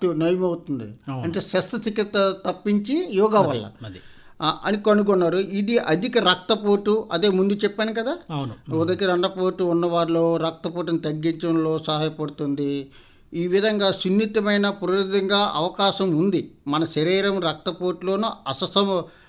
Heart నయమవుతుంది అవును. అంటే శస్త్రచికిత్స తప్పించి యోగా వల్ల అది ఆ, అని కనుగొన్నారు ఇది అధిక రక్తపోటు అదే ముందు చెప్పాను కదా అవును ఉదకి రక్తపోటు ఉన్నవారిలో రక్తపోటును తగ్గించడంలో సహాయపడుతుంది ఈ విధంగా సున్నితమైన పురోధంగా అవకాశం ఉంది మన శరీరం రక్తపోటులోనూ అససమ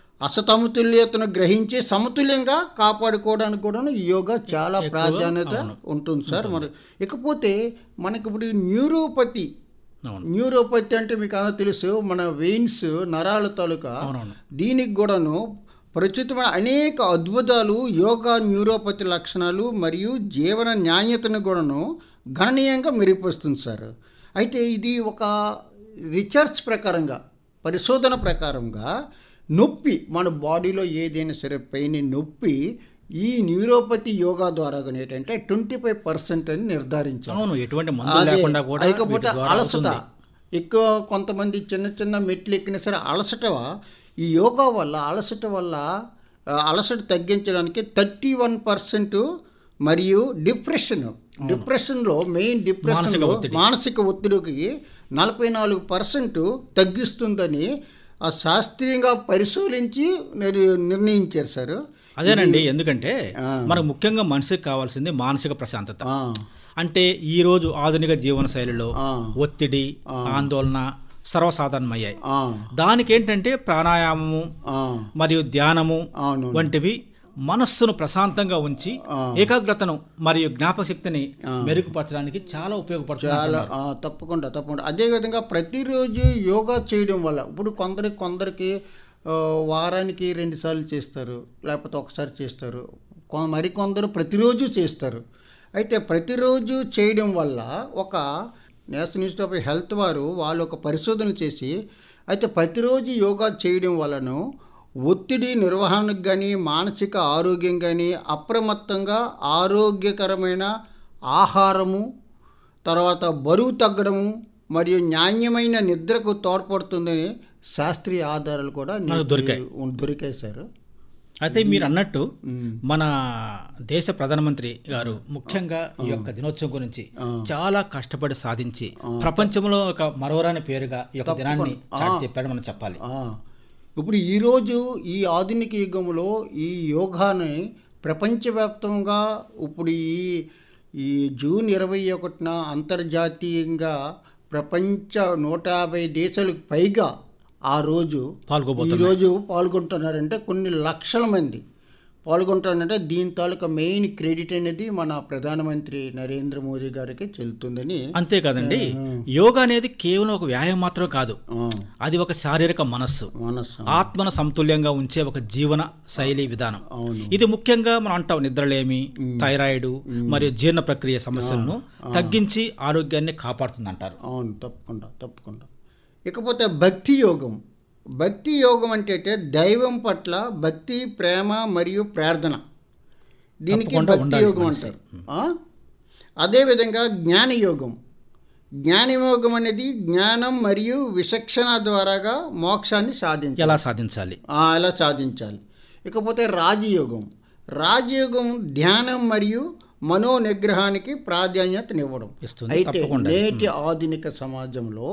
అసమతుల్యతను గ్రహించి సమతుల్యంగా కాపాడుకోవడానికి కూడా ఈ యోగా చాలా ప్రాధాన్యత ఉంటుంది సార్ మరి ఇకపోతే మనకి ఇప్పుడు న్యూరోపతి అవును న్యూరోపతి అంటే మీకు అలా తెలుసు మన వెయిన్స్ నరాల తాలూకా అవునవును దీనికి కూడాను ప్రస్తుతమైన అనేక అద్భుతాలు యోగా న్యూరోపతి లక్షణాలు మరియు జీవన నాణ్యతను కూడాను గణనీయంగా మెరుగుపరుస్తుంది సార్ అయితే ఇది ఒక రీసెర్చ్ ప్రకారంగా పరిశోధన ప్రకారంగా నొప్పి మన బాడీలో ఏదైనా సరే పెయిన్ నొప్పి ఈ న్యూరోపతి యోగా ద్వారా కానీ ఏంటంటే ట్వంటీ ఫైవ్ పర్సెంట్ అని నిర్ధారించారు అవును ఎటువంటి మందులు అదే, లేకుండా కూడా లేకపోతే వీటి ద్వారా అలసట అవుతుంది. ఎక్కువ కొంతమంది చిన్న చిన్న మెట్లు ఎక్కినా సరే అలసట ఈ యోగా వల్ల అలసట వల్ల ఆ, అలసట తగ్గించడానికి థర్టీ వన్ పర్సెంట్ మరియు డిప్రెషన్ డిప్రెషన్లో మెయిన్ డిప్రెషన్లో ఒత్తిడి. మానసిక ఒత్తిడికి నలభై నాలుగు పర్సెంట్ తగ్గిస్తుందని ఆ శాస్త్రీయంగా పరిశీలించి నిర్- నిర్ణయించారు సార్ అదేనండి ఎందుకంటే ఆ. మనకు ముఖ్యంగా మనిషికి కావాల్సింది మానసిక ప్రశాంతత ఆ, అంటే ఈ రోజు ఆధునిక జీవన శైలిలో ఆ. ఒత్తిడి ఆందోళన సర్వసాధారణమయ్యాయి ఆ, దానికి ఏంటంటే ప్రాణాయామము ఆ, మరియు ధ్యానము అవును వంటివి మనస్సును ప్రశాంతంగా ఉంచి ఆ. ఏకాగ్రతను మరియు జ్ఞాపకశక్తిని మెరుగుపరచడానికి చాలా ఉపయోగపడుతుంది చాలా ఆ, తప్పకుండా తప్పకుండా అదేవిధంగా ప్రతిరోజు యోగా చేయడం వల్ల ఇప్పుడు కొందరికి కొందరికి ఆ, వారానికి రెండు సార్లు చేస్తారు లేకపోతే ఒకసారి చేస్తారు కొ- మరికొందరు ప్రతిరోజు చేస్తారు అయితే ప్రతిరోజు చేయడం వల్ల ఒక నేషనల్ ఇన్స్టిట్యూట్ ఆఫ్ హెల్త్ వారు వాళ్ళు ఒక పరిశోధన చేసి అయితే ప్రతిరోజు యోగా చేయడం వలన ఒత్తిడి నిర్వహణకు కానీ మానసిక ఆరోగ్యం కానీ అప్రమత్తంగా ఆరోగ్యకరమైన ఆహారము తర్వాత బరువు తగ్గడము మరియు నాణ్యమైన నిద్రకు తోడ్పడుతుందని శాస్త్రీయ ఆధారాలు కూడా మనకు దొరికాయి. ఉం- దొరికాయి సార్ అయితే మీరు అన్నట్టు ఉమ్. మన దేశ ప్రధానమంత్రి గారు ముఖ్యంగా ఈ యొక్క దినోత్సవం గురించి చాలా కష్టపడి సాధించి ప్రపంచంలో ఒక మరోరాని పేరుగా ఈ యొక్క దినాన్ని చాటి చెప్పాడు మనం చెప్పాలి ఆ, ఇప్పుడు ఈరోజు ఈ ఆధునిక యుగంలో ఈ యోగాని ప్రపంచవ్యాప్తంగా ఇప్పుడు ఈ ఈ జూన్ ఇరవై ఒకటిన అంతర్జాతీయంగా ప్రపంచ నూట యాభై దేశాలకు పైగా ఆ రోజు పాల్గొబోతున్నారు ఈరోజు పాల్గొంటున్నారంటే కొన్ని లక్షల మంది పాల్గొంటున్నారంటే దీని తాలూకా మెయిన్ క్రెడిట్ అనేది మన ప్రధానమంత్రి నరేంద్ర మోదీ గారికి చెల్లుతుందని అంతేకాదండి యోగా అనేది కేవలం ఒక వ్యాయామం మాత్రమే కాదు ఆ, అది ఒక శారీరక మనస్సు మనస్సు ఆత్మను సమతుల్యంగా ఉంచే ఒక జీవన శైలి విధానం అవును ఇది ముఖ్యంగా మనం అంటాం నిద్రలేమి థైరాయిడ్ మరియు జీర్ణ ప్రక్రియ సమస్యలను తగ్గించి ఆరోగ్యాన్ని కాపాడుతుంది అంటారు అవును తప్పకుండా తప్పకుండా ఇకపోతే భక్తి యోగం భక్తి యోగం అంటే అంటే దైవం పట్ల భక్తి ప్రేమ మరియు ప్రార్థన దీనికి తప్పకుండా భక్తి ఉండాలి యోగం మనిషి. అంటారు ఆ? అదేవిధంగా జ్ఞాన యోగం జ్ఞాన యోగం అనేది జ్ఞానం మరియు విచక్షణ ద్వారాగా మోక్షాన్ని సాధించాలి ఎలా సాధించాలి ఆ, ఎలా సాధించాలి ఇకపోతే రాజయోగం రాజయోగం ధ్యానం మరియు మనో నిగ్రహానికి ప్రాధాన్యతనివ్వడం ఇస్తుంది అయితే తప్పకుండా నేటి ఆధునిక సమాజంలో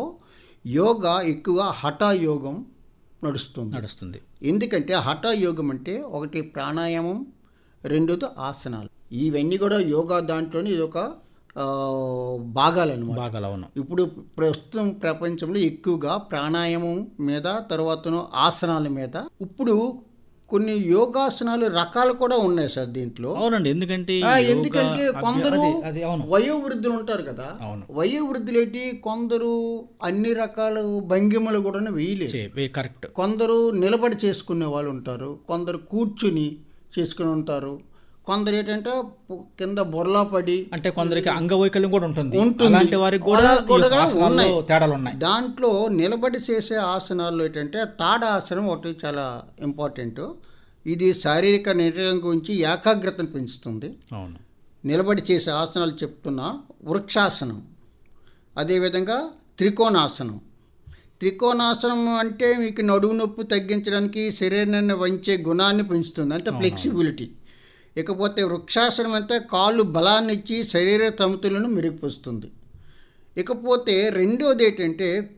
యోగా ఎక్కువ హఠ యోగం నడుస్తుంది నడుస్తుంది ఎందుకంటే హఠ యోగం అంటే ఒకటి ప్రాణాయామం రెండోది ఆసనాలు ఇవన్నీ కూడా యోగా దాంట్లోనే ఇది ఒక భాగాలన్నమాట బాగా అవును ఇప్పుడు ప్రస్తుతం ప్రపంచంలో ఎక్కువగా ప్రాణాయామం మీద తర్వాతను ఆసనాల మీద ఇప్పుడు కొన్ని యోగాసనాలు రకాలు కూడా ఉన్నాయి సార్ దీంట్లో అవునండి ఎందుకంటే ఆ, యోగా ఎందుకంటే అభ్య- కొందరు అది అది అవును వయోవృద్ధులు ఉంటారు కదా అవును వయోవృద్ధులు ఏంటి కొందరు అన్ని రకాల భంగిమలు కూడా వేయలేరు చే- కరెక్ట్ కొందరు నిలబడి చేసుకునే వాళ్ళు ఉంటారు కొందరు కూర్చుని చేసుకుని ఉంటారు కొందరు ఏంటంటే పు- కింద బొర్లా పడి అంటే కొందరికి అంగవైకల్యం కూడా ఉంటుంది ఉంటుంది. అలాంటి వారికి కూడా అలా ఈ కూడా యొక్క ఆసనాల్లో ఉన్నాయి. తేడాలు ఉన్నాయి దాంట్లో నిలబడి చేసే ఆసనాల్లో ఏంటంటే తాడ ఆసనం ఒకటి చాలా ఇంపార్టెంట్ ఇది శారీరక నిర్ణయం గురించి ఏకాగ్రతను పెంచుతుంది అవును నిలబడి చేసే ఆసనాలు చెప్తున్నా వృక్షాసనం అదేవిధంగా త్రికోణాసనం త్రికోణాసనం అంటే మీకు నడుము నొప్పి తగ్గించడానికి శరీరాన్ని వంచే గుణాన్ని పెంచుతుంది అంటే ఫ్లెక్సిబిలిటీ ఇకపోతే వృక్షాసనం అంటే కాళ్ళు బలాన్ని ఇచ్చి శరీర సమతులను మెరుగుపరుస్తుంది ఇకపోతే రెండోది ఏంటంటే